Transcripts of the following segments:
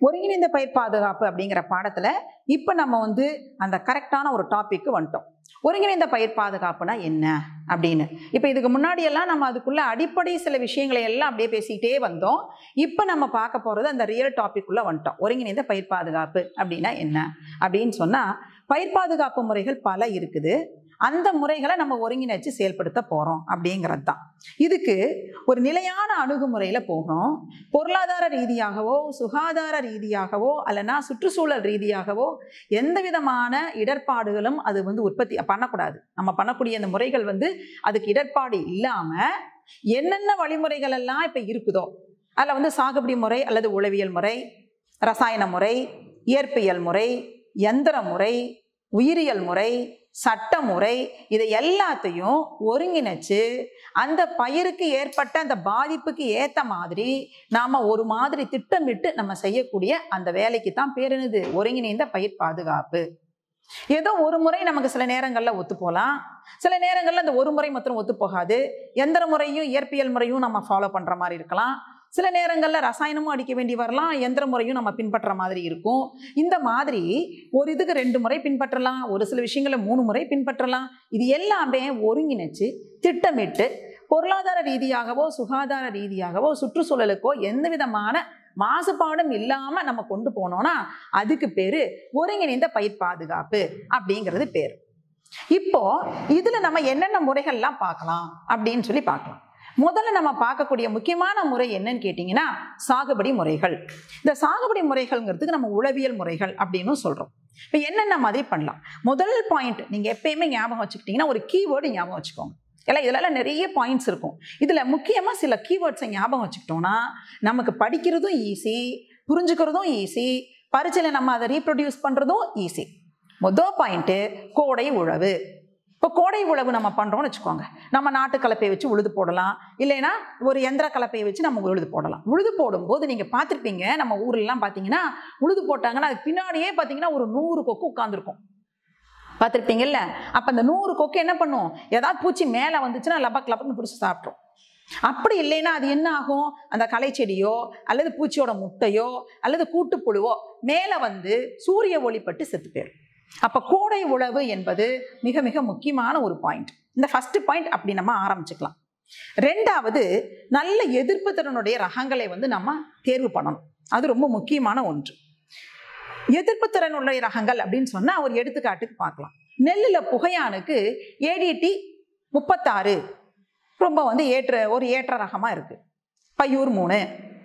ஒருங்கிணைந்த பயிர் பாதுகாப்பு அப்படிங்கிற பாடத்துல இப்ப நம்ம வந்து அந்த கரெக்டான ஒரு டாபிக்கு வந்துட்டோம் ஒருங்கிணைந்த பயிர் பாதுகாப்புனா என்ன அப்படின்னு இப்போ இதுக்கு முன்னாடி எல்லாம் நம்ம அதுக்குள்ள அடிப்படை சில விஷயங்களை எல்லாம் அப்படியே பேசிக்கிட்டே வந்தோம் இப்போ நம்ம பார்க்க போறது அந்த ரியல் டாபிக் உள்ள வந்துட்டோம் ஒருங்கிணைந்த பயிர் பாதுகாப்பு அப்படின்னா என்ன அப்படின்னு சொன்னா பயிர் பாதுகாப்பு முறைகள் பல இருக்குது அந்த முறைகளை நம்ம ஒருங்கிணைச்சு செயல்படுத்த போறோம் அப்படிங்கிறது தான் இதுக்கு ஒரு நிலையான அணுகுமுறையில போகணும் பொருளாதார ரீதியாகவோ சுகாதார ரீதியாகவோ அல்லனா சுற்றுச்சூழல் ரீதியாகவோ எந்த விதமான இடர்பாடுகளும் அது வந்து உற்பத்தி பண்ணக்கூடாது நம்ம பண்ணக்கூடிய அந்த முறைகள் வந்து அதுக்கு இடர்பாடு இல்லாம என்னென்ன வழிமுறைகள் எல்லாம் இப்ப இருக்குதோ அதில் வந்து சாகுபடி முறை அல்லது உளவியல் முறை ரசாயன முறை இயற்பியல் முறை எந்திர முறை உயிரியல் முறை சட்ட முறை இதை எல்லாத்தையும் ஒருங்கிணைச்சு அந்த பயிருக்கு ஏற்பட்ட அந்த பாதிப்புக்கு ஏற்ற மாதிரி நாம் ஒரு மாதிரி திட்டமிட்டு நம்ம செய்யக்கூடிய அந்த வேலைக்கு தான் பேர் என்னது ஒருங்கிணைந்த பயிர் பாதுகாப்பு ஏதோ ஒரு முறை நமக்கு சில நேரங்களில் ஒத்து போகலாம் சில நேரங்களில் அந்த ஒரு முறை மாத்திரம் ஒத்து போகாது எந்திர முறையும் இயற்பியல் முறையும் நம்ம ஃபாலோ பண்ணுற மாதிரி இருக்கலாம் சில நேரங்களில் ரசாயனமும் அடிக்க வேண்டி வரலாம் எந்திர முறையும் நம்ம பின்பற்ற மாதிரி இருக்கும் இந்த மாதிரி ஒரு இதுக்கு ரெண்டு முறை பின்பற்றலாம் ஒரு சில விஷயங்களை மூணு முறை பின்பற்றலாம் இது எல்லாமே ஒருங்கிணைச்சு திட்டமிட்டு பொருளாதார ரீதியாகவோ சுகாதார ரீதியாகவோ சுற்றுச்சூழலுக்கோ எந்த விதமான மாசுபாடும் இல்லாம நம்ம கொண்டு போனோம்னா அதுக்கு பேரு ஒருங்கிணைந்த பயிர் பாதுகாப்பு அப்படிங்கிறது பேர் இப்போ இதுல நம்ம என்னென்ன முறைகள்லாம் பார்க்கலாம் அப்படின்னு சொல்லி பார்க்கலாம் முதல்ல நம்ம பார்க்கக்கூடிய முக்கியமான முறை என்னன்னு கேட்டிங்கன்னா சாகுபடி முறைகள் இந்த சாகுபடி முறைகள்ங்கிறதுக்கு நம்ம உளவியல் முறைகள் அப்படின்னு சொல்றோம் இப்போ என்னென்ன மாதிரி பண்ணலாம் முதல் பாயிண்ட் நீங்க எப்பயுமே ஞாபகம் வச்சுக்கிட்டீங்கன்னா ஒரு கீவேர்டு ஞாபகம் வச்சுக்கோங்க எல்லாம் இதெல்லாம் நிறைய பாயிண்ட்ஸ் இருக்கும் இதில் முக்கியமாக சில கீவேர்ட்ஸை ஞாபகம் வச்சுக்கிட்டோம்னா நமக்கு படிக்கிறதும் ஈஸி புரிஞ்சுக்கிறதும் ஈஸி பரீட்சையில் நம்ம அதை ரீப்ரொடியூஸ் பண்ணுறதும் ஈஸி மொதல் பாயிண்ட்டு கோடை உழவு இப்போ கோடை உழவு நம்ம பண்ணுறோம்னு வச்சுக்கோங்க நம்ம நாட்டு கலப்பையை வச்சு உழுது போடலாம் இல்லைன்னா ஒரு எந்திர கலப்பையை வச்சு நம்ம உழுது போடலாம் உழுது போடும்போது நீங்கள் பார்த்துருப்பீங்க நம்ம ஊர்லலாம் பார்த்தீங்கன்னா உழுது போட்டாங்கன்னா அதுக்கு பின்னாடியே பார்த்தீங்கன்னா ஒரு நூறு கொக்கு உட்காந்துருக்கும் பார்த்துருப்பீங்கல்ல அப்போ அந்த நூறு கொக்கு என்ன பண்ணும் ஏதாவது பூச்சி மேலே வந்துச்சுன்னா லபக் லபக்னு பிடிச்சி சாப்பிட்ரும் அப்படி இல்லைன்னா அது என்ன ஆகும் அந்த களை செடியோ அல்லது பூச்சியோட முட்டையோ அல்லது கூட்டுப்புழுவோ மேலே வந்து சூரிய ஒளிப்பட்டு செத்து போயிடும் அப்போ கோடை உழவு என்பது மிக மிக முக்கியமான ஒரு பாயிண்ட் இந்த ஃபர்ஸ்ட் பாயிண்ட் அப்படி நம்ம ஆரம்பிச்சுக்கலாம் ரெண்டாவது நல்ல எதிர்ப்பு திறனுடைய ரகங்களை வந்து நம்ம தேர்வு பண்ணணும் அது ரொம்ப முக்கியமான ஒன்று எதிர்ப்பு திறனுடைய ரகங்கள் அப்படின்னு சொன்னால் ஒரு எடுத்துக்காட்டுக்கு பார்க்கலாம் நெல்லில் புகையானுக்கு ஏடிடி முப்பத்தாறு ரொம்ப வந்து ஏற்ற ஒரு ஏற்ற ரகமாக இருக்குது பையூர் மூணு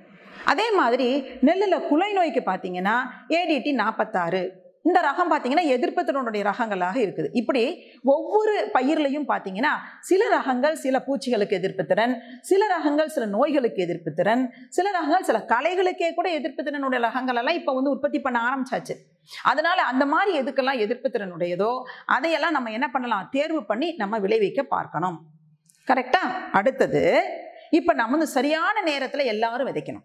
அதே மாதிரி நெல்லில் குலை நோய்க்கு பார்த்தீங்கன்னா ஏடிடி நாற்பத்தாறு இந்த ரகம் பார்த்தீங்கன்னா எதிர்ப்பு திறனுடைய ரகங்களாக இருக்குது இப்படி ஒவ்வொரு பயிர்லையும் பார்த்தீங்கன்னா சில ரகங்கள் சில பூச்சிகளுக்கு எதிர்ப்பு திறன் சில ரகங்கள் சில நோய்களுக்கு எதிர்ப்பு திறன் சில ரகங்கள் சில கலைகளுக்கே கூட எதிர்ப்பு திறனுடைய ரகங்கள் எல்லாம் இப்போ வந்து உற்பத்தி பண்ண ஆரம்பிச்சாச்சு அதனால அந்த மாதிரி எதுக்கெல்லாம் எதிர்ப்பு திறனுடையதோ அதையெல்லாம் நம்ம என்ன பண்ணலாம் தேர்வு பண்ணி நம்ம விளைவிக்க பார்க்கணும் கரெக்டா அடுத்தது இப்போ நம்ம வந்து சரியான நேரத்தில் எல்லாரும் விதைக்கணும்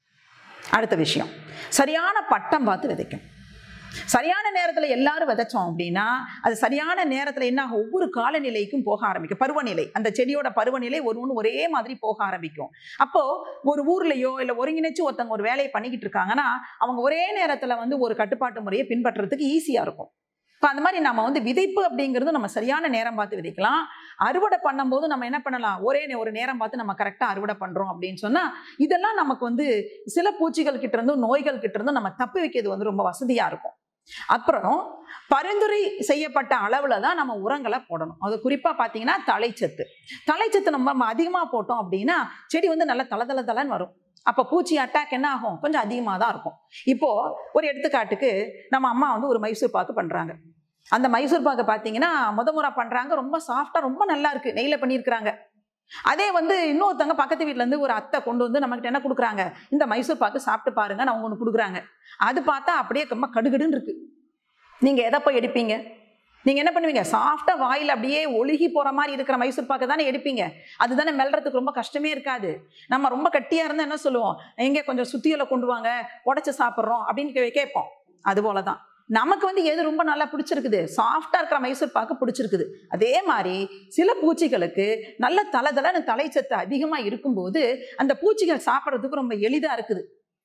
அடுத்த விஷயம் சரியான பட்டம் பார்த்து விதைக்கணும் சரியான நேரத்தில் எல்லாரும் விதைச்சோம் அப்படின்னா அது சரியான நேரத்தில் என்ன ஆகும் ஒவ்வொரு காலநிலைக்கும் போக ஆரம்பிக்கும் பருவநிலை அந்த செடியோட பருவநிலை ஒரு ஒன்று ஒரே மாதிரி போக ஆரம்பிக்கும் அப்போ ஒரு ஊர்லயோ இல்லை ஒருங்கிணைச்சு ஒருத்தவங்க ஒரு வேலையை பண்ணிக்கிட்டு இருக்காங்கன்னா அவங்க ஒரே நேரத்தில் வந்து ஒரு கட்டுப்பாட்டு முறையை பின்பற்றுறதுக்கு ஈஸியாக இருக்கும் இப்போ அந்த மாதிரி நம்ம வந்து விதைப்பு அப்படிங்கிறது நம்ம சரியான நேரம் பார்த்து விதைக்கலாம் அறுவடை பண்ணும்போது நம்ம என்ன பண்ணலாம் ஒரே நே- ஒரு நேரம் பார்த்து நம்ம கரெக்டாக அறுவடை பண்ணுறோம் அப்படின்னு சொன்னால் இதெல்லாம் நமக்கு வந்து சில பூச்சிகள் கிட்ட இருந்தும் நோய்கள் கிட்ட இருந்தும் நம்ம தப்பி வைக்கிறது வந்து ரொம்ப வசதியாக இருக்கும் அப்புறம் பரிந்துரை செய்யப்பட்ட அளவில் தான் நம்ம உரங்களை போடணும் அது குறிப்பாக பார்த்தீங்கன்னா தலைச்சத்து தலைச்சத்து நம்ம அதிகமாக போட்டோம் அப்படின்னா செடி வந்து நல்லா தள தள தளன்னு வரும் அப்போ பூச்சி அட்டாக் என்ன ஆகும் கொஞ்சம் அதிகமாக தான் இருக்கும் இப்போ ஒரு எடுத்துக்காட்டுக்கு நம்ம அம்மா வந்து ஒரு மைசூர் பாக்கு பண்ணுறாங்க அந்த மைசூர் பாக்கு பார்த்தீங்கன்னா முத முறை பண்ணுறாங்க ரொம்ப சாஃப்டாக ரொம்ப நல்லா இருக்கு நெய்யில் பண்ணியிருக்கிறாங்க அதே வந்து இன்னொருத்தவங்க பக்கத்து வீட்ல இருந்து ஒரு அத்தை கொண்டு வந்து நமக்கு என்ன கொடுக்குறாங்க இந்த மைசூர் பாக்கு சாப்பிட்டு பாருங்க நான் ஒன்று கொடுக்குறாங்க அது பார்த்தா அப்படியே ரொம்ப கடுகடுன்னு இருக்கு நீங்க எதை போய் எடுப்பீங்க நீங்க என்ன பண்ணுவீங்க சாஃப்டா வாயில் அப்படியே ஒழுகி போற மாதிரி இருக்கிற மைசூர் பாக்கு தானே எடுப்பீங்க அதுதானே மெல்றதுக்கு ரொம்ப கஷ்டமே இருக்காது நம்ம ரொம்ப கட்டியா இருந்தா என்ன சொல்லுவோம் எங்க கொஞ்சம் சுத்தியலை கொண்டு வாங்க உடச்சு சாப்பிட்றோம் அப்படின்னு கே- கேட்போம் அது போலதான் நமக்கு வந்து எது ரொம்ப நல்லா பிடிச்சிருக்குது சாஃப்டா இருக்கிற மைசூர் பாக்கு பிடிச்சிருக்குது அதே மாதிரி சில பூச்சிகளுக்கு நல்ல தலை தலைன்னு தலைச்சத்து அதிகமாக இருக்கும்போது அந்த பூச்சிகள் சாப்பிட்றதுக்கு ரொம்ப எளிதாக இருக்குது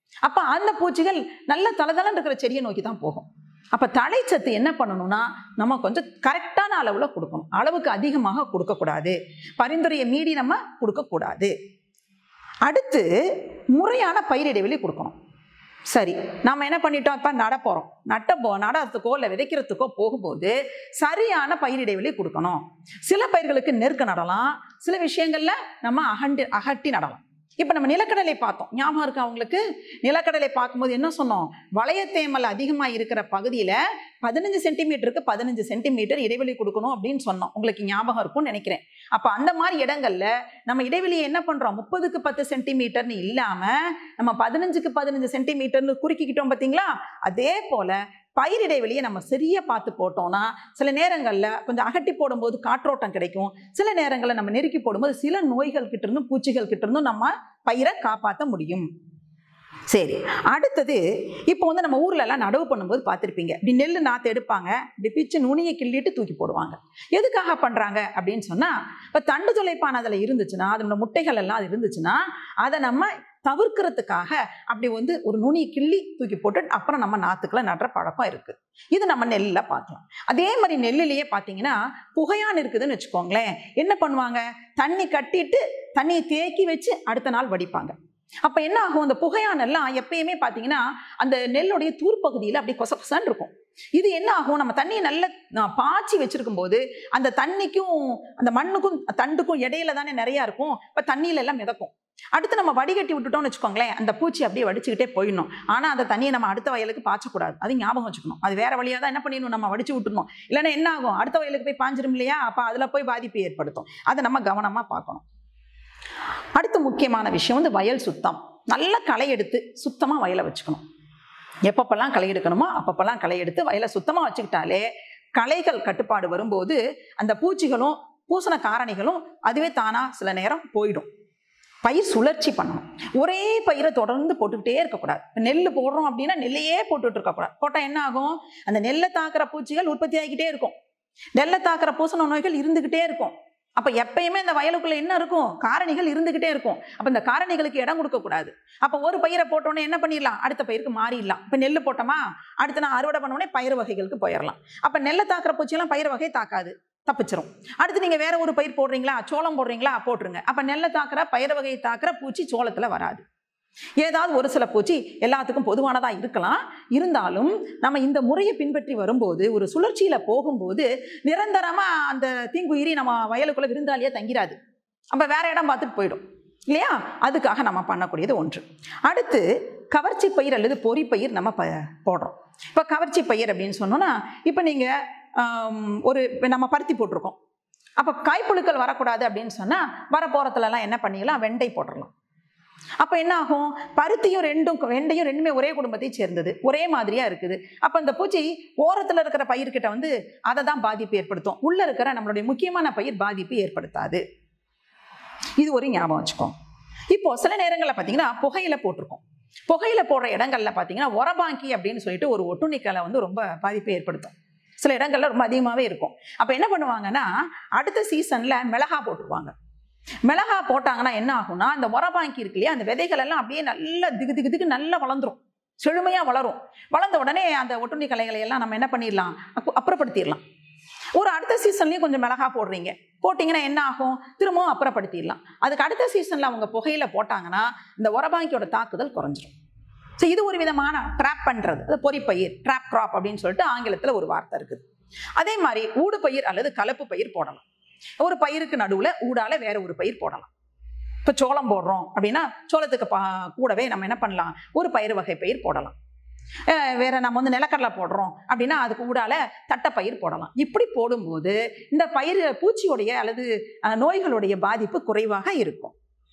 அப்ப அந்த பூச்சிகள் நல்ல தளதளன்னு இருக்கிற செடியை நோக்கி தான் போகும் அப்ப தழைச்சத்து என்ன பண்ணணும்னா நம்ம கொஞ்சம் கரெக்டான அளவுல கொடுக்கணும் அளவுக்கு அதிகமாக கொடுக்கக்கூடாது பரிந்துரையை மீறி நம்ம கொடுக்கக்கூடாது அடுத்து முறையான பயிர் இடைவெளி கொடுக்கணும் சரி நம்ம என்ன பண்ணிட்டோம் இப்போ நட போகிறோம் நட்ட போ நடத்துக்கோ இல்லை விதைக்கிறதுக்கோ போகும்போது சரியான பயிர் இடைவெளி கொடுக்கணும் சில பயிர்களுக்கு நெருக்க நடலாம் சில விஷயங்கள்ல நம்ம அகண்டி அகட்டி நடலாம் இப்போ நம்ம நிலக்கடலை பார்த்தோம் ஞாபகம் இருக்கா அவங்களுக்கு நிலக்கடலை பார்க்கும்போது என்ன சொன்னோம் வளையத்தேமல் அதிகமாக இருக்கிற பகுதியில் பதினஞ்சு சென்டிமீட்டருக்கு பதினஞ்சு சென்டிமீட்டர் இடைவெளி கொடுக்கணும் அப்படின்னு சொன்னோம் உங்களுக்கு ஞாபகம் இருக்கும்னு நினைக்கிறேன் அப்போ அந்த மாதிரி இடங்கள்ல நம்ம இடைவெளியை என்ன பண்ணுறோம் முப்பதுக்கு பத்து சென்டிமீட்டர்னு இல்லாமல் நம்ம பதினஞ்சுக்கு பதினஞ்சு சென்டிமீட்டர்னு குறுக்கிக்கிட்டோம் பார்த்தீங்களா அதே போல் பயிர் இடைவெளியை நம்ம சரியாக பார்த்து போட்டோம்னா சில நேரங்களில் கொஞ்சம் அகட்டி போடும்போது காற்றோட்டம் கிடைக்கும் சில நேரங்களில் நம்ம நெருக்கி போடும்போது சில நோய்கள் கிட்ட இருந்தும் பூச்சிகள் கிட்ட இருந்தும் நம்ம பயிரை காப்பாற்ற முடியும் சரி அடுத்தது இப்போ வந்து நம்ம ஊர்ல எல்லாம் நடவு பண்ணும்போது பார்த்துருப்பீங்க இப்படி நெல் நாற்று எடுப்பாங்க இப்படி பிச்சு நுனியை கிள்ளிட்டு தூக்கி போடுவாங்க எதுக்காக பண்றாங்க அப்படின்னு சொன்னா இப்போ தண்டு துளைப்பான அதில் இருந்துச்சுன்னா அதனோட முட்டைகள் எல்லாம் அது இருந்துச்சுன்னா அதை நம்ம தவிர்க்கிறதுக்காக அப்படி வந்து ஒரு நுனியை கிள்ளி தூக்கி போட்டு அப்புறம் நம்ம நாற்றுக்களை நடுற பழக்கம் இருக்கு இது நம்ம நெல்லில் பார்க்கலாம் அதே மாதிரி நெல்லிலேயே பார்த்தீங்கன்னா புகையான் இருக்குதுன்னு வச்சுக்கோங்களேன் என்ன பண்ணுவாங்க தண்ணி கட்டிட்டு தண்ணியை தேக்கி வச்சு அடுத்த நாள் வடிப்பாங்க அப்ப என்ன ஆகும் அந்த புகையான் எல்லாம் எப்பயுமே பார்த்தீங்கன்னா அந்த நெல்லுடைய தூர்ப்பகுதியில் அப்படி கொச கொசன்னு இருக்கும் இது என்ன ஆகும் நம்ம தண்ணியை நல்ல அஹ், பாய்ச்சி வச்சிருக்கும் போது அந்த தண்ணிக்கும் அந்த மண்ணுக்கும் தண்டுக்கும் இடையில தானே நிறைய இருக்கும் இப்ப தண்ணியில எல்லாம் மிதக்கும் அடுத்து நம்ம வடிகட்டி விட்டுட்டோம்னு வச்சுக்கோங்களேன் அந்த பூச்சி அப்படியே வடிச்சுக்கிட்டே போயிடணும் ஆனா அந்த தண்ணியை நம்ம அடுத்த வயலுக்கு பாய்ச்சக்கூடாது அது ஞாபகம் வச்சுக்கணும் அது வேற வழியா தான் என்ன பண்ணிடணும் நம்ம வடிச்சு விட்டுணும் இல்லைன்னா என்ன ஆகும் அடுத்த வயலுக்கு போய் பாஞ்சிரும் இல்லையா அப்ப அதுல போய் பாதிப்பு ஏற்படுத்தும் அதை நம்ம கவனமா பார்க்கணும் அடுத்து முக்கியமான விஷயம் வந்து வயல் சுத்தம் நல்ல களை எடுத்து சுத்தமாக வயலை வச்சுக்கணும் எப்பப்பெல்லாம் களை எடுக்கணுமோ அப்பப்பெல்லாம் களை எடுத்து வயலை சுத்தமாக வச்சுக்கிட்டாலே களைகள் கட்டுப்பாடு வரும்போது அந்த பூச்சிகளும் பூசண காரணிகளும் அதுவே தானா சில நேரம் போயிடும் பயிர் சுழற்சி பண்ணணும் ஒரே பயிரை தொடர்ந்து போட்டுக்கிட்டே இருக்கக்கூடாது இப்போ நெல் போடுறோம் அப்படின்னா நெல்லையே போட்டுட்டு இருக்கக்கூடாது போட்டால் என்ன ஆகும் அந்த நெல்லை தாக்குற பூச்சிகள் உற்பத்தி ஆகிக்கிட்டே இருக்கும் நெல்லை தாக்குற பூசண நோய்கள் இருந்துக்கிட்டே இருக்கும் அப்போ எப்பயுமே இந்த வயலுக்குள்ள என்ன இருக்கும் காரணிகள் இருந்துகிட்டே இருக்கும் அப்போ இந்த காரணிகளுக்கு இடம் கொடுக்கக்கூடாது அப்போ ஒரு பயிரை போட்டோன்னே என்ன பண்ணிடலாம் அடுத்த பயிருக்கு மாறிடலாம் இப்போ நெல் போட்டோமா அடுத்து நான் அறுவடை பண்ணோடனே பயிர் வகைகளுக்கு போயிடலாம் அப்போ நெல்லை தாக்குற பூச்சியெல்லாம் பயிர் வகை தாக்காது தப்பிச்சிரும் அடுத்து நீங்கள் வேற ஒரு பயிர் போடுறீங்களா சோளம் போடுறீங்களா போட்டுருங்க அப்போ நெல்லை தாக்குற பயிர் வகையை தாக்குற பூச்சி சோளத்தில் வராது ஏதாவது ஒரு சில பூச்சி எல்லாத்துக்கும் பொதுவானதாக இருக்கலாம் இருந்தாலும் நம்ம இந்த முறையை பின்பற்றி வரும்போது ஒரு சுழற்சியில் போகும்போது நிரந்தரமாக அந்த தீங்குயிரி நம்ம வயலுக்குள்ளே விருந்தாளியாக தங்கிராது நம்ம வேற இடம் பார்த்துட்டு போயிடும் இல்லையா அதுக்காக நம்ம பண்ணக்கூடியது ஒன்று அடுத்து கவர்ச்சி பயிர் அல்லது பொறி பயிர் நம்ம ப போடுறோம் இப்போ கவர்ச்சி பயிர் அப்படின்னு சொன்னோன்னா இப்போ நீங்கள் ஒரு இப்ப நம்ம பருத்தி போட்டிருக்கோம் அப்போ காய்ப்புழுக்கள் வரக்கூடாது அப்படின்னு சொன்னால் வர போகிறதுலலாம் என்ன பண்ணிடலாம் வெண்டை போட்டுடலாம் அப்போ என்ன ஆகும் பருத்தியும் ரெண்டும் வெண்டையும் ரெண்டுமே ஒரே குடும்பத்தை சேர்ந்தது ஒரே மாதிரியா இருக்குது அப்போ அந்த பூச்சி ஓரத்தில் இருக்கிற பயிர்கிட்ட வந்து அதை தான் பாதிப்பு ஏற்படுத்தும் உள்ள இருக்கிற நம்மளுடைய முக்கியமான பயிர் பாதிப்பு ஏற்படுத்தாது இது ஒரு ஞாபகம் வச்சுக்கோங்க இப்போ சில நேரங்களில் பார்த்தீங்கன்னா புகையில போட்டிருக்கோம் புகையில போடுற இடங்கள்ல பார்த்தீங்கன்னா உரபாங்கி அப்படின்னு சொல்லிட்டு ஒரு ஒட்டுண்ணிக்கலை வந்து ரொம்ப பாதிப்பை ஏற்படுத்தும் சில இடங்கள்ல ரொம்ப அதிகமாகவே இருக்கும் அப்போ என்ன பண்ணுவாங்கன்னா அடுத்த சீசன்ல மிளகா போட்டுருவாங்க மிளகா போட்டாங்கன்னா என்ன ஆகும்னா அந்த உரபாங்கி இருக்கு இல்லையா அந்த விதைகள் எல்லாம் அப்படியே நல்லா திகு திகு திகு நல்லா வளர்ந்துரும் செழுமையாக வளரும் வளர்ந்த உடனே அந்த ஒட்டுண்ணி கலைகளை எல்லாம் நம்ம என்ன பண்ணிடலாம் அப்பு- அப்புறப்படுத்திடலாம் ஒரு அடுத்த சீசன்லேயும் கொஞ்சம் மிளகா போடுறீங்க போட்டிங்கன்னா என்ன ஆகும் திரும்பவும் அப்புறப்படுத்திடலாம் அதுக்கு அடுத்த சீசனில் அவங்க புகையில போட்டாங்கன்னா இந்த உரபாங்கியோட தாக்குதல் குறைஞ்சிரும் ஸோ இது ஒரு விதமான ட்ராப் பண்ணுறது அது பொறிப்பயிர் ட்ராப் கிராப் அப்படின்னு சொல்லிட்டு ஆங்கிலத்தில் ஒரு வார்த்தை இருக்குது அதே மாதிரி ஊடு பயிர் அல்லது கலப்பு பயிர் போடலாம் ஒரு பயிருக்கு நடுவில் ஊடால வேற ஒரு பயிர் போடலாம் இப்போ சோளம் போடுறோம் அப்படின்னா சோளத்துக்கு பா கூடவே நம்ம என்ன பண்ணலாம் ஒரு பயிர் வகை பயிர் போடலாம் அஹ் வேற நம்ம வந்து நிலக்கடலை போடுறோம் அப்படின்னா அதுக்கு ஊடால தட்டைப்பயிர் போடலாம் இப்படி போடும்போது இந்த பயிர் பூச்சியுடைய அல்லது அஹ், நோய்களுடைய பாதிப்பு குறைவாக இருக்கும்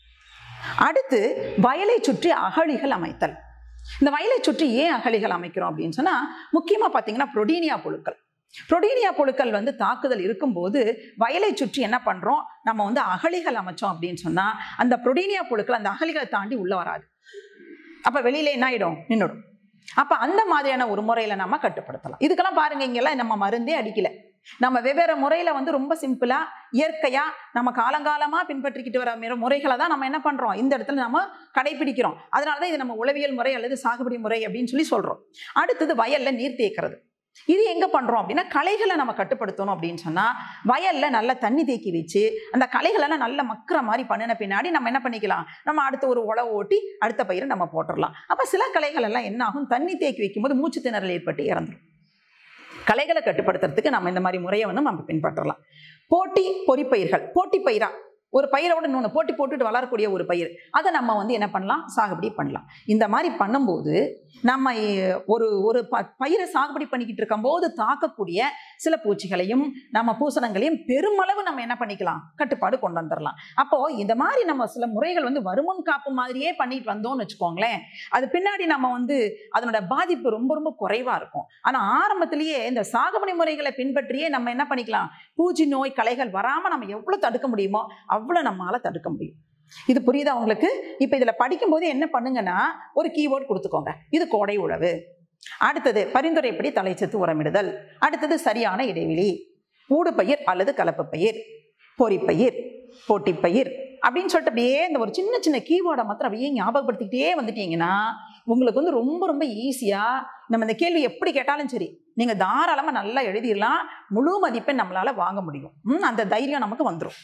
அடுத்து வயலை சுற்றி அகழிகள் அமைத்தல் இந்த வயலை சுற்றி ஏன் அகழிகள் அமைக்கிறோம் அப்படின்னு சொன்னா முக்கியமா பார்த்தீங்கன்னா புரோடீனியா புழுக்கள் புரோடீனியா புழுக்கள் வந்து தாக்குதல் இருக்கும்போது வயலை சுற்றி என்ன பண்றோம் நம்ம வந்து அகழிகள் அமைச்சோம் அப்படின்னு சொன்னா அந்த புரோடீனியா புழுக்கள் அந்த அகழிகளை தாண்டி உள்ள வராது அப்ப வெளியில என்ன ஆயிடும் நின்றுடும் அப்ப அந்த மாதிரியான ஒரு முறையில நம்ம கட்டுப்படுத்தலாம் இதுக்கெல்லாம் பாருங்க இங்கெல்லாம் நம்ம மருந்தே அடிக்கல நம்ம வெவ்வேறு முறையில வந்து ரொம்ப சிம்பிளா இயற்கையா நம்ம காலங்காலமா பின்பற்றிக்கிட்டு வர மிர- முறைகளை தான் நம்ம என்ன பண்றோம் இந்த இடத்துல நம்ம கடைபிடிக்கிறோம் அதனால தான் இது நம்ம உளவியல் முறை அல்லது சாகுபடி முறை அப்படின்னு சொல்லி சொல்றோம் அடுத்தது வயல்ல நீர் தேக்கிறது இது எங்க பண்றோம் அப்படின்னா களைகளை நம்ம கட்டுப்படுத்தணும் அப்படின்னு சொன்னா வயல்ல நல்லா தண்ணி தேக்கி வச்சு அந்த களைகளெல்லாம் நல்லா மக்குற மாதிரி பண்ணின பின்னாடி நம்ம என்ன பண்ணிக்கலாம் நம்ம அடுத்த ஒரு உழவு ஓட்டி அடுத்த பயிரை நம்ம போட்டுடலாம் அப்ப சில களைகள் எல்லாம் என்ன ஆகும் தண்ணி தேக்கி வைக்கும்போது மூச்சு திணறல் ஏற்பட்டு இறந்துரும் களைகளை கட்டுப்படுத்துறதுக்கு நம்ம இந்த மாதிரி முறையை வந்து நம்ம பின்பற்றலாம் போட்டி பொறிப்பயிர்கள் போட்டி பயிரா ஒரு பயிரோட இன்னொன்று போட்டி போட்டுட்டு வளரக்கூடிய ஒரு பயிர் அதை நம்ம வந்து என்ன பண்ணலாம் சாகுபடி பண்ணலாம் இந்த மாதிரி பண்ணும்போது நம்ம எ- ஒரு ஒரு ப பயிரை சாகுபடி பண்ணிக்கிட்டு இருக்கும்போது தாக்கக்கூடிய சில பூச்சிகளையும் நம்ம பூசணங்களையும் பெருமளவு நம்ம என்ன பண்ணிக்கலாம் கட்டுப்பாடு கொண்டு வந்துடலாம் அப்போ இந்த மாதிரி நம்ம சில முறைகள் வந்து வருமுன் காப்பு மாதிரியே பண்ணிட்டு வந்தோம்னு வச்சுக்கோங்களேன் அது பின்னாடி நம்ம வந்து அதனோட பாதிப்பு ரொம்ப ரொம்ப குறைவா இருக்கும் ஆனா ஆரம்பத்திலேயே இந்த சாகுபடி முறைகளை பின்பற்றியே நம்ம என்ன பண்ணிக்கலாம் பூச்சி நோய் களைகள் வராம நம்ம எவ்வளவு தடுக்க முடியுமோ அவ்வளவு நம்மளால தடுக்க முடியும் இது புரியுதா உங்களுக்கு இப்ப இதுல படிக்கும்போது என்ன பண்ணுங்கன்னா ஒரு கீவேர்ட் கொடுத்துக்கோங்க இது கோடை உழவு அடுத்தது பரிந்துரைப்படி தலைச்சத்து உரமிடுதல் அடுத்தது சரியான இடைவெளி ஊடுபயிர் அல்லது கலப்பு பயிர் பொறிப்பயிர் போட்டிப்பயிர் அப்படின்னு சொல்லிட்டு அப்படியே இந்த ஒரு சின்ன சின்ன கீவேர்டை மாத்திரம் அப்படியே ஞாபகப்படுத்திக்கிட்டே வந்துட்டீங்கன்னா உங்களுக்கு வந்து ரொம்ப ரொம்ப ஈஸியாக நம்ம இந்த கேள்வி எப்படி கேட்டாலும் சரி நீங்கள் தாராளமாக நல்லா எழுதிடலாம் முழு மதிப்பெண் நம்மளால வாங்க முடியும் ம், அந்த தைரியம் நமக்கு வந்துடும்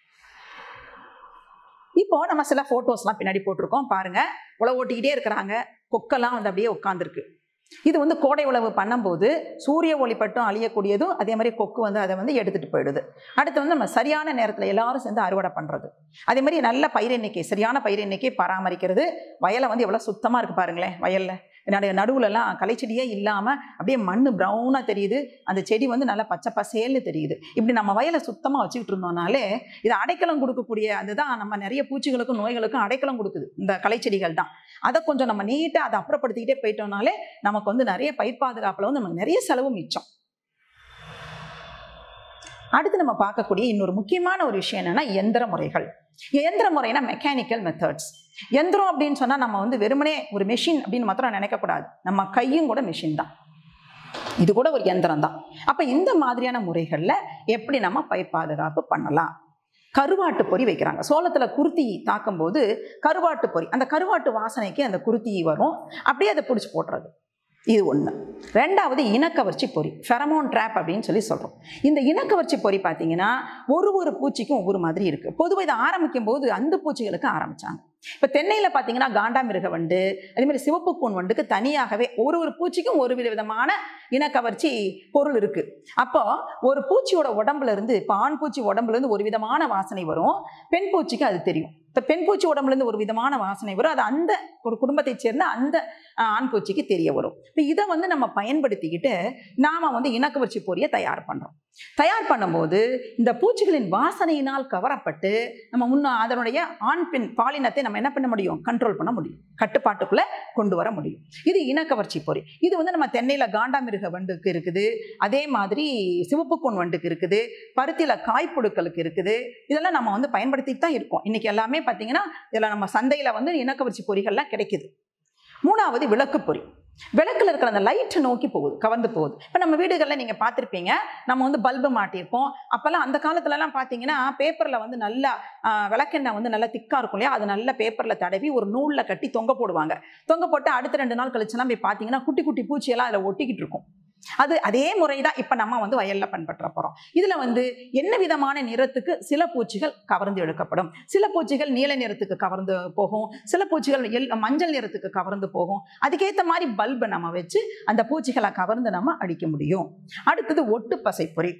இப்போ நம்ம சில ஃபோட்டோஸ்லாம் பின்னாடி போட்டிருக்கோம் பாருங்க உழவு ஓட்டிக்கிட்டே இருக்கிறாங்க கொக்கெல்லாம் வந்து அப்படியே உட்காந்துருக்கு இது வந்து கோடை உழவு பண்ணும்போது சூரிய ஒளி பட்டும் அழியக்கூடியதும் அதே மாதிரி கொக்கு வந்து அதை வந்து எடுத்துட்டு போயிடுது அடுத்து வந்து நம்ம சரியான நேரத்தில் எல்லாரும் சேர்ந்து அறுவடை பண்ணுறது அதே மாதிரி நல்ல பயிர் எண்ணிக்கை சரியான பயிர் எண்ணிக்கை பராமரிக்கிறது வயலை வந்து எவ்வளோ சுத்தமாக இருக்கு பாருங்களேன் வயலில் என்னுடைய நடுவுலலாம் களைச்செடியே இல்லாமல் அப்படியே மண் ப்ரௌனாக தெரியுது அந்த செடி வந்து நல்லா பச்சை பசேல்னு தெரியுது இப்படி நம்ம வயலை சுத்தமாக வச்சுக்கிட்டு இருந்தோம்னாலே இது அடைக்கலம் கொடுக்கக்கூடிய அதுதான் நம்ம நிறைய பூச்சிகளுக்கும் நோய்களுக்கும் அடைக்கலம் கொடுக்குது இந்த களைச்செடிகள் தான் அதை கொஞ்சம் நம்ம நீட்டாக அதை அப்புறப்படுத்திக்கிட்டே போயிட்டோம்னாலே நமக்கு வந்து நிறைய பயிர் பாதுகாப்பில் வந்து நமக்கு நிறைய செலவு மிச்சம் அடுத்து நம்ம பார்க்கக்கூடிய இன்னொரு முக்கியமான ஒரு விஷயம் என்னன்னா எந்திர முறைகள் எந்திர முறைனா மெக்கானிக்கல் மெத்தட்ஸ் எந்திரம் அப்படின்னு சொன்னா நம்ம வந்து வெறுமனே ஒரு மெஷின் அப்படின்னு மாத்திரம் நினைக்கக்கூடாது நம்ம கையும் கூட மெஷின் தான் இது கூட ஒரு எந்திரம் தான் அப்ப இந்த மாதிரியான முறைகள்ல எப்படி நம்ம பயிர் பாதுகாப்பு பண்ணலாம் கருவாட்டு பொறி வைக்கிறாங்க சோளத்துல குருத்தி தாக்கும் போது கருவாட்டு பொறி அந்த கருவாட்டு வாசனைக்கு அந்த குருத்தி வரும் அப்படியே அதை பிடிச்சி போட்டுறது இது ஒன்று ரெண்டாவது இனக்கவர்ச்சி பொறி ஃபெரமோன் ட்ராப் அப்படின்னு சொல்லி சொல்கிறோம் இந்த இனக்கவர்ச்சி பொறி பார்த்தீங்கன்னா ஒரு ஒரு பூச்சிக்கும் ஒவ்வொரு மாதிரி இருக்குது பொதுவாக இதை ஆரம்பிக்கும் போது அந்த பூச்சிகளுக்கு ஆரம்பிச்சாங்க இப்போ தென்னையில் பார்த்தீங்கன்னா காண்டாமிருக வண்டு அதே மாதிரி சிவப்பு கூன் வண்டுக்கு தனியாகவே ஒரு ஒரு பூச்சிக்கும் ஒரு வித விதமான இனக்கவர்ச்சி பொருள் இருக்குது அப்போ ஒரு பூச்சியோட உடம்புல இருந்து இப்போ ஆண் பூச்சி உடம்புல இருந்து ஒரு விதமான வாசனை வரும் பெண் பூச்சிக்கு அது தெரியும் இப்போ பெண் பூச்சி உடம்புல இருந்து ஒரு விதமான வாசனை வரும் அது அந்த ஒரு குடும்பத்தைச் சேர்ந்த அந்த ஆஹ், ஆண் பூச்சிக்கு தெரிய வரும் இப்போ இதை வந்து நம்ம பயன்படுத்திக்கிட்டு நாம வந்து இனக்கவர்ச்சி பொரியை தயார் பண்றோம் தயார் பண்ணும்போது இந்த பூச்சிகளின் வாசனையினால் கவரப்பட்டு நம்ம முன்ன அதனுடைய ஆண் பெண் பாலினத்தை நம்ம என்ன பண்ண முடியும் கண்ட்ரோல் பண்ண முடியும் கட்டுப்பாட்டுக்குள்ள கொண்டு வர முடியும் இது இனக்கவர்ச்சி பொறி இது வந்து நம்ம தென்னையில காண்டாமிருக வண்டுக்கு இருக்குது அதே மாதிரி சிவப்புக்கூன் வண்டுக்கு இருக்குது பருத்தியில காய்ப்புழுக்களுக்கு இருக்குது இதெல்லாம் நம்ம வந்து பயன்படுத்திட்டு தான் இருக்கோம் இன்னைக்கு எல்லாமே பார்த்தீங்கன்னா இதில் நம்ம சந்தையில் வந்து இனக்கவர்ச்சி பொறிகள்லாம் கிடைக்குது மூணாவது விளக்கு பொறி விளக்குல இருக்கிற அந்த லைட்டை நோக்கி போகுது கவர்ந்து போகுது இப்போ நம்ம வீடுகளில் நீங்கள் பார்த்துருப்பீங்க நம்ம வந்து பல்பு மாட்டியிருப்போம் அப்போல்லாம் அந்த காலத்துலலாம் பார்த்தீங்கன்னா பேப்பரில் வந்து நல்லா ஆஹ், விளக்கெண்ணெய் வந்து நல்லா திக்காக இருக்கும் இல்லையா அது நல்ல பேப்பரில் தடவி ஒரு நூலில் கட்டி தொங்க போடுவாங்க தொங்க போட்டு அடுத்த ரெண்டு நாள் கழிச்சுலாம் போய் பார்த்தீங்கன்னா குட்டி குட்டி பூச்சியெல்லாம் அதில் ஒட்டிக்கிட்டு இருக்கும் அது அதே முறை தான் இப்போ நம்ம வந்து வயலில் பின்பற்ற போகிறோம் இதில் வந்து என்ன விதமான நிறத்துக்கு சில பூச்சிகள் கவர்ந்து எடுக்கப்படும் சில பூச்சிகள் நீல நிறத்துக்கு கவர்ந்து போகும் சில பூச்சிகள் எல் மஞ்சள் நிறத்துக்கு கவர்ந்து போகும் அதுக்கேற்ற மாதிரி பல்பை நம்ம வச்சு அந்த பூச்சிகளை கவர்ந்து நம்ம அடிக்க முடியும் அடுத்தது ஒட்டு பசைப்பொறி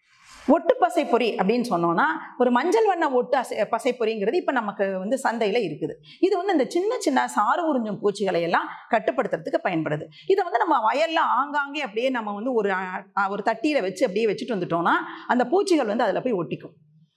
ஒட்டு பசைப்பொறி அப்படின்னு சொன்னோம்னா ஒரு மஞ்சள் வண்ண ஒட்டு அசை பசைப்பொறிங்கிறது இப்போ நமக்கு வந்து சந்தையில் இருக்குது இது வந்து இந்த சின்ன சின்ன சாறு உறிஞ்சும் பூச்சிகளை எல்லாம் கட்டுப்படுத்துறதுக்கு பயன்படுது இதை வந்து நம்ம வயல்ல ஆங்காங்கே அப்படியே நம்ம வந்து ஒரு அஹ், ஒரு தட்டியில் வச்சு அப்படியே வச்சுட்டு வந்துட்டோம்னா அந்த பூச்சிகள் வந்து அதில் போய் ஒட்டிக்கும்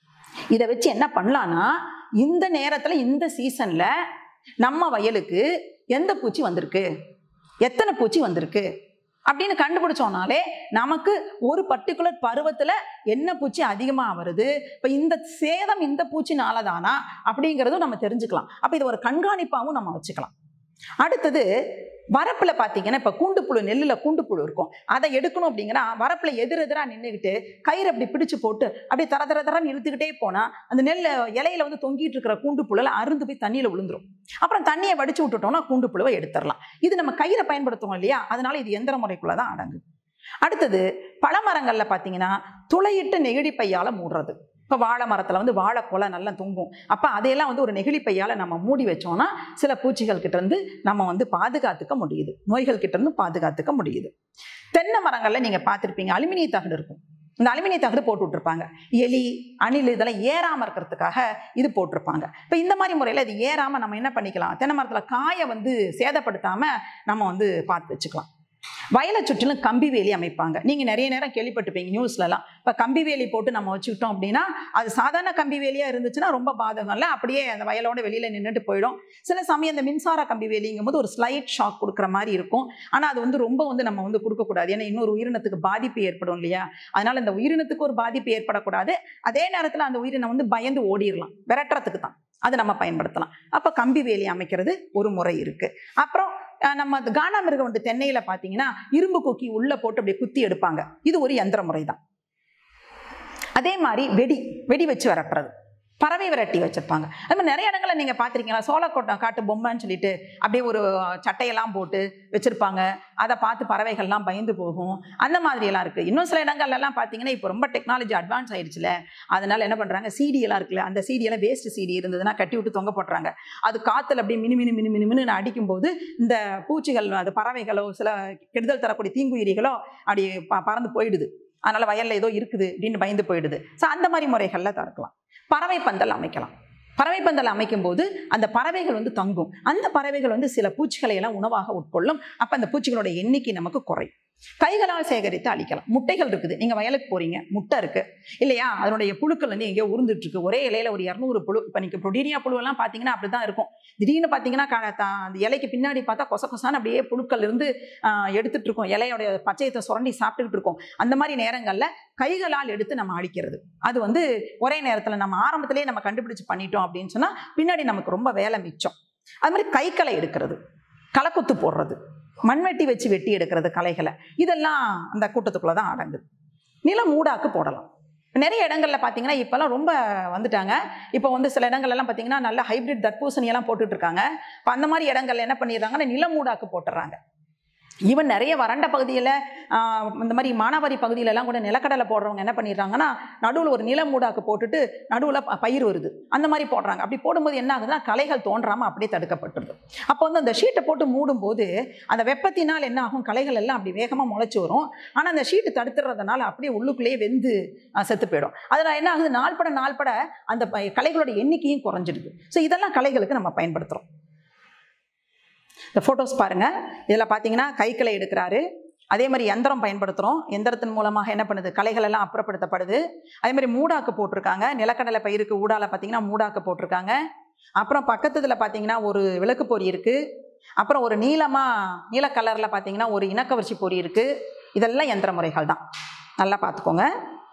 இதை வச்சு என்ன பண்ணலான்னா இந்த நேரத்தில் இந்த சீசனில் நம்ம வயலுக்கு எந்த பூச்சி வந்திருக்கு எத்தனை பூச்சி வந்திருக்கு அப்படின்னு கண்டுபிடிச்சோம்னாலே நமக்கு ஒரு பர்டிகுலர் பருவத்தில் என்ன பூச்சி அதிகமாக வருது இப்போ இந்த சேதம் இந்த பூச்சினால தானா அப்படிங்கிறதும் நம்ம தெரிஞ்சுக்கலாம் அப்போ இது ஒரு கண்காணிப்பாகவும் நம்ம வச்சுக்கலாம் அடுத்தது வரப்புல பார்த்தீங்கன்னா இப்போ கூண்டுப்புழு நெல்லில் கூண்டுப்புழு இருக்கும் அதை எடுக்கணும் அப்படிங்கன்னா வரப்புல எதிர் எதிராக நின்றுக்கிட்டு கயிறு அப்படி பிடிச்சு போட்டு அப்படியே தர தர தரன்னு இழுத்துக்கிட்டே போனால் அந்த நெல் இலையில வந்து தொங்கிட்டு இருக்கிற கூண்டுப்புழுல அருந்து போய் தண்ணியில் விழுந்துரும் அப்புறம் தண்ணியை வடிச்சு விட்டுட்டோம்னா கூண்டுப்புழுவை எடுத்துடலாம் இது நம்ம கயிறை பயன்படுத்துவோம் இல்லையா அதனால இது எந்திர முறைக்குள்ள தான் அடங்குது அடுத்தது பழமரங்கள்ல பார்த்தீங்கன்னா துளையிட்டு நெகிழி பையால மூடுறது இப்போ வாழை மரத்தில் வந்து வாழை கொலை நல்லா தொங்கும் அப்போ அதையெல்லாம் வந்து ஒரு நெகிழி பையால் நம்ம மூடி வச்சோம்னா சில பூச்சிகள் கிட்ட இருந்து நம்ம வந்து பாதுகாத்துக்க முடியுது நோய்கள் கிட்ட இருந்து பாதுகாத்துக்க முடியுது தென்னை மரங்களில் நீங்கள் பார்த்துருப்பீங்க அலுமினிய தகடு இருக்கும் இந்த அலுமினிய தகடு போட்டு விட்ருப்பாங்க எலி அணில் இதெல்லாம் ஏறாமல் இருக்கிறதுக்காக இது போட்டிருப்பாங்க இப்போ இந்த மாதிரி முறையில் இது ஏறாமல் நம்ம என்ன பண்ணிக்கலாம் தென்னை மரத்தில் காயை வந்து சேதப்படுத்தாமல் நம்ம வந்து பார்த்து வச்சுக்கலாம் வயலை சுற்றிலும் கம்பி வேலி அமைப்பாங்க நீங்கள் நிறைய நேரம் கேள்விப்பட்டிருப்பீங்க நியூஸ்லலாம் இப்போ கம்பி வேலி போட்டு நம்ம வச்சுக்கிட்டோம் அப்படின்னா அது சாதாரண கம்பி வேலியாக இருந்துச்சுன்னா ரொம்ப பாதகம் இல்லை அப்படியே அந்த வயலோட வெளியில் நின்றுட்டு போயிடும் சில சமயம் இந்த மின்சார கம்பி வேலிங்கும் போது ஒரு ஸ்லைட் ஷாக் கொடுக்குற மாதிரி இருக்கும் ஆனால் அது வந்து ரொம்ப வந்து நம்ம வந்து கொடுக்கக்கூடாது ஏன்னா இன்னொரு உயிரினத்துக்கு பாதிப்பு ஏற்படும் இல்லையா அதனால இந்த உயிரினத்துக்கு ஒரு பாதிப்பு ஏற்படக்கூடாது அதே நேரத்தில் அந்த உயிரினம் வந்து பயந்து ஓடிடலாம் விரட்டுறதுக்கு தான் அது நம்ம பயன்படுத்தலாம் அப்போ கம்பி வேலி அமைக்கிறது ஒரு முறை இருக்குது அப்புறம் அஹ், நம்ம அது காண்டாமிருகம் வந்து தென்னையில் பார்த்தீங்கன்னா இரும்பு கொக்கி உள்ளே போட்டு அப்படியே குத்தி எடுப்பாங்க இது ஒரு யந்திர முறை தான் அதே மாதிரி வெடி வெடி வச்சு விரட்டுறது பறவை விரட்டி வச்சிருப்பாங்க அது மாதிரி நிறைய இடங்களில் நீங்கள் பார்த்துருக்கீங்களா சோளக்கோட்டம் காட்டு பொம்மைன்னு சொல்லிட்டு அப்படியே ஒரு சட்டையெல்லாம் போட்டு வச்சுருப்பாங்க அதை பார்த்து பறவைகள்லாம் பயந்து போகும் அந்த மாதிரியெல்லாம் இருக்குது இன்னும் சில இடங்கள்லாம் பார்த்தீங்கன்னா இப்போ ரொம்ப டெக்னாலஜி அட்வான்ஸ் ஆயிடுச்சுல அதனால என்ன பண்ணுறாங்க சிடியெல்லாம் இருக்குல்ல அந்த சிடியெல்லாம் வேஸ்ட் சிடி இருந்ததுன்னா கட்டி விட்டு தொங்க போட்டுறாங்க அது காற்றுல அப்படியே மினு மினு மினு மினு மினு அடிக்கும்போது இந்த பூச்சிகள் அது பறவைகளோ சில கெடுதல் தரக்கூடிய தீங்குயிரிகளோ அப்படி ப- பறந்து போயிடுது அதனால வயல்ல ஏதோ இருக்குது அப்படின்னு பயந்து போயிடுது ஸோ அந்த மாதிரி முறைகளில் தடுக்கலாம் பறவை பந்தல் அமைக்கலாம் பறவை பந்தல் அமைக்கும் போது அந்த பறவைகள் வந்து தங்கும் அந்த பறவைகள் வந்து சில பூச்சிகளை எல்லாம் உணவாக உட்கொள்ளும் அப்போ அந்த பூச்சிகளோட எண்ணிக்கை நமக்கு குறையும் கைகளால் சேகரித்து அழிக்கலாம் முட்டைகள் இருக்குது நீங்கள் வயலுக்கு போறீங்க முட்டை இருக்கு இல்லையா அதனுடைய புழுக்கள் வந்து எங்கேயோ உருந்துட்டு இருக்கு ஒரே இலையில ஒரு இரநூறு புழு இப்போ நீங்கள் புரோடீனியா புழுவெல்லாம் பார்த்தீங்கன்னா அப்படி தான் இருக்கும் திடீர்னு பார்த்தீங்கன்னா க- த- அந்த இலைக்கு பின்னாடி பார்த்தா கொச கொசான்னு அப்படியே புழுக்கள் இருந்து ஆஹ், எடுத்துட்டு இருக்கோம் இலையோட பச்சையத்தை சுரண்டி சாப்பிட்டுக்கிட்டு இருக்கோம் அந்த மாதிரி நேரங்களில் கைகளால் எடுத்து நம்ம அழிக்கிறது அது வந்து ஒரே நேரத்தில் நம்ம ஆரம்பத்திலேயே நம்ம கண்டுபிடிச்சு பண்ணிட்டோம் அப்படின்னு சொன்னால் பின்னாடி நமக்கு ரொம்ப வேலை மிச்சம் அது மாதிரி கைகளை எடுக்கிறது களைக்குத்து போடுறது மண்வெட்டி வச்சு வெட்டி எடுக்கிறது களைகளை இதெல்லாம் அந்த கூட்டத்துக்குள்ளே தான் அடங்குது நிலம் மூடாக்கு போடலாம் நிறைய இடங்கள்ல பார்த்தீங்கன்னா இப்போல்லாம் ரொம்ப வந்துட்டாங்க இப்போ வந்து சில இடங்கள்லாம் பார்த்தீங்கன்னா நல்ல ஹைபிரிட் தர்பூசணி எல்லாம் போட்டுட்டு இருக்காங்க இப்போ அந்த மாதிரி இடங்கள்ல என்ன பண்ணிடுறாங்கன்னா நிலமூடாக்கு போட்டுறாங்க ஈவன் நிறைய வறண்ட பகுதியில் இந்த மாதிரி மானாவாரி பகுதியிலலாம் கூட நிலக்கடலை போடுறவங்க என்ன பண்ணிடுறாங்கன்னா நடுவில் ஒரு நிலமூடாக்கு போட்டுட்டு நடுவில் பயிர் வருது அந்த மாதிரி போடுறாங்க அப்படி போடும்போது என்ன ஆகுதுன்னா களைகள் தோன்றாமல் அப்படியே தடுக்கப்பட்டுருது அப்போ வந்து அந்த ஷீட்டை போட்டு மூடும்போது அந்த வெப்பத்தினால் என்ன ஆகும் களைகள் எல்லாம் அப்படி வேகமாக முளைச்சி வரும் ஆனால் அந்த ஷீட்டு தடுத்துறதுனால அப்படியே உள்ளுக்குள்ளேயே வெந்து அஹ், செத்து போயிடும் அதில் என்ன ஆகுது நாள்பட நாள்பட அந்த ப- களைகளோட எண்ணிக்கையும் குறைஞ்சிடுது ஸோ இதெல்லாம் களைகளுக்கு நம்ம பயன்படுத்துகிறோம் இந்த ஃபோட்டோஸ் பாருங்க இதில் பார்த்தீங்கன்னா கைகளை எடுக்கிறாரு அதே மாதிரி எந்திரம் பயன்படுத்துகிறோம் எந்திரத்தின் மூலமாக என்ன பண்ணுது களைகள் எல்லாம் அப்புறப்படுத்தப்படுது அதே மாதிரி மூடாக்கு போட்டிருக்காங்க நிலக்கடலை பயிருக்கு ஊடால பார்த்தீங்கன்னா மூடாக்கு போட்டிருக்காங்க அப்புறம் பக்கத்துல பார்த்தீங்கன்னா ஒரு விளக்கு பொறி இருக்கு அப்புறம் ஒரு நீளமா நீல கலர்ல பார்த்தீங்கன்னா ஒரு இனக்கவர்ச்சி பொறி இருக்கு இதெல்லாம் எந்திர முறைகள் தான் நல்லா பார்த்துக்கோங்க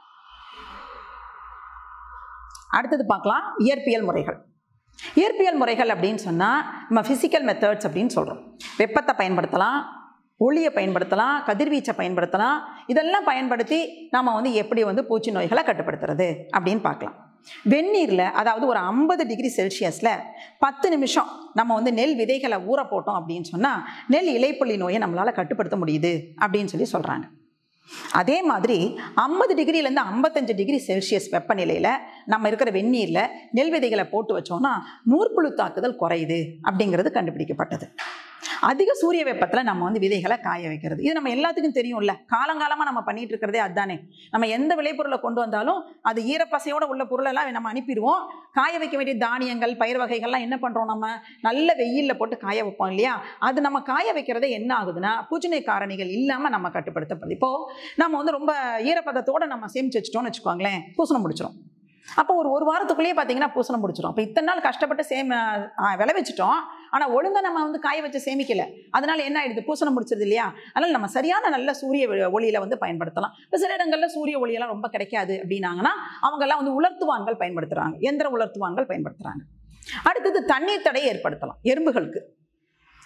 அடுத்தது பார்க்கலாம் இயற்பியல் முறைகள் இயற்பியல் முறைகள் அப்படின்னு சொன்னால் நம்ம ஃபிசிக்கல் மெத்தட்ஸ் அப்படின்னு சொல்கிறோம் வெப்பத்தை பயன்படுத்தலாம் ஒளியை பயன்படுத்தலாம் கதிர்வீச்சை பயன்படுத்தலாம் இதெல்லாம் பயன்படுத்தி நம்ம வந்து எப்படி வந்து பூச்சி நோய்களை கட்டுப்படுத்துறது அப்படின்னு பார்க்கலாம் வெந்நீரில் அதாவது ஒரு ஐம்பது டிகிரி செல்சியஸில் பத்து நிமிஷம் நம்ம வந்து நெல் விதைகளை ஊற போட்டோம் அப்படின்னு சொன்னால் நெல் இலைப்புள்ளி நோயை நம்மளால் கட்டுப்படுத்த முடியுது அப்படின்னு சொல்லி சொல்கிறாங்க அதே மாதிரி ஐம்பது டிகிரிலேருந்து ஐம்பத்தஞ்சு டிகிரி செல்சியஸ் வெப்பநிலையில் நம்ம இருக்கிற வெந்நீரில் நெல் விதைகளை போட்டு வச்சோம்னா நூற்புழு தாக்குதல் குறையுது அப்படிங்கிறது கண்டுபிடிக்கப்பட்டது அதிக சூரிய வெப்பத்தில் நம்ம வந்து விதைகளை காய வைக்கிறது இது நம்ம எல்லாத்துக்கும் தெரியும்ல காலங்காலமாக நம்ம பண்ணிட்டு இருக்கிறதே அதுதானே நம்ம எந்த விளைபொருளை கொண்டு வந்தாலும் அது ஈரப்பசையோட உள்ள பொருளெல்லாம் நம்ம அனுப்பிடுவோம் காய வைக்க வேண்டிய தானியங்கள் பயிர் வகைகள்லாம் என்ன பண்ணுறோம் நம்ம நல்ல வெயிலில் போட்டு காய வைப்போம் இல்லையா அது நம்ம காய வைக்கிறதே என்ன ஆகுதுன்னா பூச்சிநோய் காரணிகள் இல்லாமல் நம்ம கட்டுப்படுத்தப்படுது இப்போது நம்ம வந்து ரொம்ப ஈரப்பதத்தோட நம்ம சேமிச்சு வச்சிட்டோம்னு வச்சுக்கோங்களேன் பூசணம் முடிச்சிடும் அப்போ ஒரு ஒரு வாரத்துக்குள்ளேயே பார்த்தீங்கன்னா பூசணம் பிடிச்சிரும் அப்போ இத்தனை நாள் கஷ்டப்பட்டு சேம ஆ, விளைவிச்சிட்டோம் ஆனால் ஒழுங்கா நம்ம வந்து காய வச்சு சேமிக்கல அதனால என்ன ஆயிடுது பூசணம் முடிச்சது இல்லையா அதனால நம்ம சரியான நல்ல சூரிய ஒளி- ஒளியில வந்து பயன்படுத்தலாம் இப்போ சில இடங்கள்ல சூரிய ஒளியெல்லாம் ரொம்ப கிடைக்காது அப்படின்னாங்கன்னா அவங்கெல்லாம் வந்து உலர்த்துவான்கள் பயன்படுத்துறாங்க எந்திர உலர்த்துவான்கள் பயன்படுத்துறாங்க அடுத்தது தண்ணீர் தடை ஏற்படுத்தலாம் எறும்புகளுக்கு